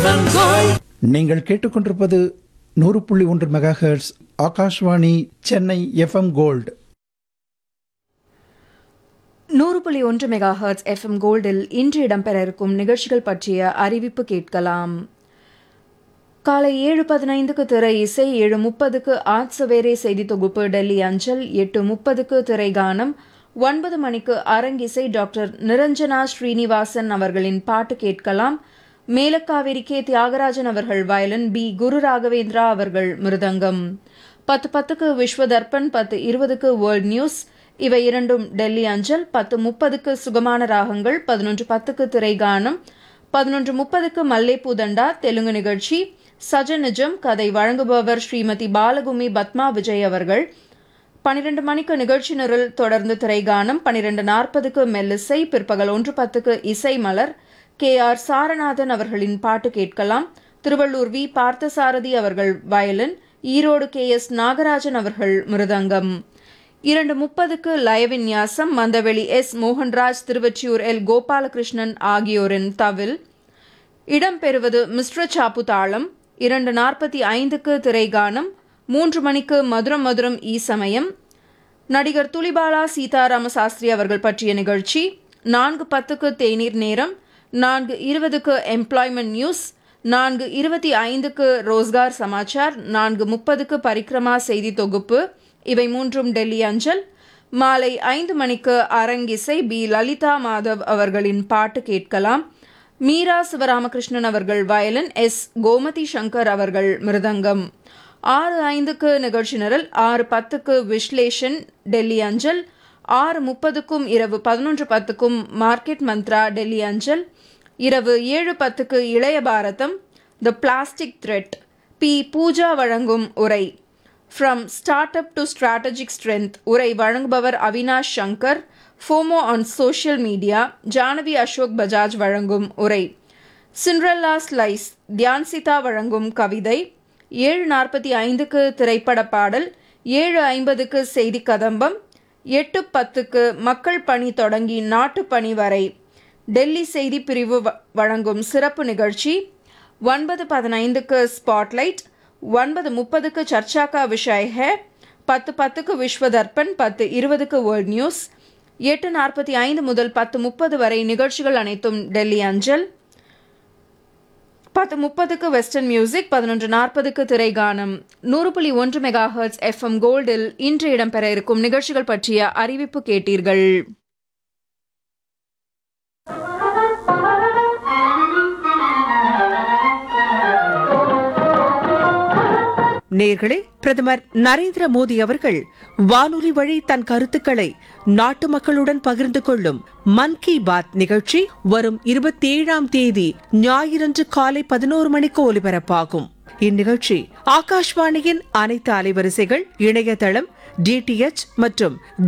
நீங்கள் கேட்டுக்கொண்டிருப்பது நூறு புள்ளி ஒன்று mega hertz Akashvani Chennai FM gold நூறு புள்ளி ஒன்று மெகா ஹர்ட்ஸ் எஃப்எம் கோல்டில் இன்று இடம்பெற இருக்கும் நிகழ்ச்சிகள் பற்றிய அறிவிப்பு கேட்கலாம் காலை ஏழு பதினைந்துக்கு திரை இசை ஏழு முப்பதுக்கு ஆட் சவேரே செய்தி தொகுப்பு டெல்லி அஞ்சல் எட்டு முப்பதுக்கு திரை கானம் ஒன்பது மணிக்கு அரங்கிசை டாக்டர் நிரஞ்சனா ஸ்ரீனிவாசன் அவர்களின் பாட்டு கேட்கலாம் மேலக்காவிரி கே தியாகராஜன் அவர்கள் வயலின் பி குரு ராகவேந்திரா அவர்கள் மிருதங்கம் பத்து பத்துக்கு விஸ்வதர்ப்பன் பத்து இருபதுக்கு வேர்ல்ட் நியூஸ் இவை இரண்டும் டெல்லி அஞ்சல் பத்து முப்பதுக்கு சுகமான ராகங்கள் பதினொன்று பத்துக்கு திரைகானம் பதினொன்று முப்பதுக்கு மல்லேப்பூ தண்டா தெலுங்கு நிகழ்ச்சி சஜநிஜம் கதை வழங்குபவர் ஸ்ரீமதி பாலகுமி பத்மா விஜய் அவர்கள் பனிரெண்டு மணிக்கு நிகழ்ச்சி நிரல் தொடர்ந்து திரைகானம் பனிரெண்டு நாற்பதுக்கு மெல்லிசை பிற்பகல் ஒன்று பத்துக்கு இசை மலர் கே ஆர் சாரநாதன் அவர்களின் பாட்டு கேட்கலாம் திருவள்ளூர் வி பார்த்தசாரதி அவர்கள் violin Erode K S Nagarajan அவர்கள் மிருதங்கம் இரண்டு முப்பதுக்கு லயவின்யாசம் மந்தவெளி எஸ் மோகன்ராஜ் திருவொற்றியூர் எல் கோபாலகிருஷ்ணன் ஆகியோரின் தவில் இடம்பெறுவது மிஸ்ர சாப்பு தாளம் இரண்டு நாற்பத்தி ஐந்துக்கு திரைகானம் மூன்று மணிக்கு மதுரம் மதுரம் ஈ சமயம் நடிகர் துலிபாலா சீதாராம சாஸ்திரி அவர்கள் பற்றிய நிகழ்ச்சி நான்கு பத்துக்கு தேநீர் நேரம் நான்கு இருபதுக்கு எம்ப்ளாய்மெண்ட் நியூஸ் நான்கு இருபத்தி ஐந்துக்கு ரோஸ்கார் சமாச்சார் நான்கு முப்பதுக்கு பரிக்ரமா செய்தி தொகுப்பு இவை மூன்றும் டெல்லி அஞ்சல் மாலை ஐந்து மணிக்கு அரங்கிசை பி லலிதா மாதவ் அவர்களின் பாட்டு கேட்கலாம் மீரா சிவராமகிருஷ்ணன் அவர்கள் வயலின் எஸ் கோமதி சங்கர் அவர்கள் மிருதங்கம் ஆறு ஐந்துக்கு நிகழ்ச்சி நிரல் ஆறு பத்துக்கு விஸ்லேஷன் டெல்லி அஞ்சல் ஆறு முப்பதுக்கும் இரவு பதினொன்று பத்துக்கும் மார்க்கெட் மந்த்ரா டெல்லி அஞ்சல் இரவு ஏழு பத்துக்கு Ilaya Bharatham the plastic thread P Pooja வழங்கும் உரை from start up to strategic strength உரை வழங்குபவர் Avinash Shankar FOMO on social media Janavi Ashok Bajaj வழங்கும் உரை சிண்ட்ரல்லா ஸ்லைஸ் தியான்சிதா வழங்கும் கவிதை ஏழு நாற்பத்தி ஐந்துக்கு திரைப்பட பாடல் ஏழு ஐம்பதுக்கு செய்தி கதம்பம் எட்டு பத்துக்கு மக்கள் பணி தொடங்கி நாட்டு பணி வரை டெல்லி செய்தி பிரிவு வ- வழங்கும் சிறப்பு நிகழ்ச்சி ஒன்பது பதினைந்துக்கு ஸ்பாட்லைட் ஒன்பது முப்பதுக்கு சர்ச்சா கா விஷய் ஹே பத்து பத்துக்கு விஸ்வதர்ப்பன் பத்து இருபதுக்கு வேர்ல்ட் நியூஸ் எட்டு நாற்பத்தி ஐந்து முதல் பத்து முப்பது வரை நிகழ்ச்சிகள் அனைத்தும் டெல்லி அஞ்சல் பத்து முப்பதுக்கு வெஸ்டர்ன் மியூசிக் பதினொன்று நாற்பதுக்கு திரைகானம் நூறு புள்ளி ஒன்று மெகா ஹெர்ட்ஸ் எஃப்எம் கோல்டில் இன்று இடம்பெற இருக்கும் நிகழ்ச்சிகள் பற்றிய அறிவிப்பு கேட்டீர்கள் நேர்களே பிரதமர் நரேந்திர மோடி அவர்கள் வானொலி வழி தன் கருத்துக்களை நாட்டு மக்களுடன் பகிர்ந்து கொள்ளும் மன் கி பாத் நிகழ்ச்சி வரும் இருபத்தி ஏழாம் தேதி ஞாயிறன்று காலை பதினோரு மணிக்கு ஒலிபரப்பாகும் இந்நிகழ்ச்சி ஆகாஷ்வாணியின் அனைத்து அலைவரிசைகள் இணையதளம் டிடிஎச் மற்றும்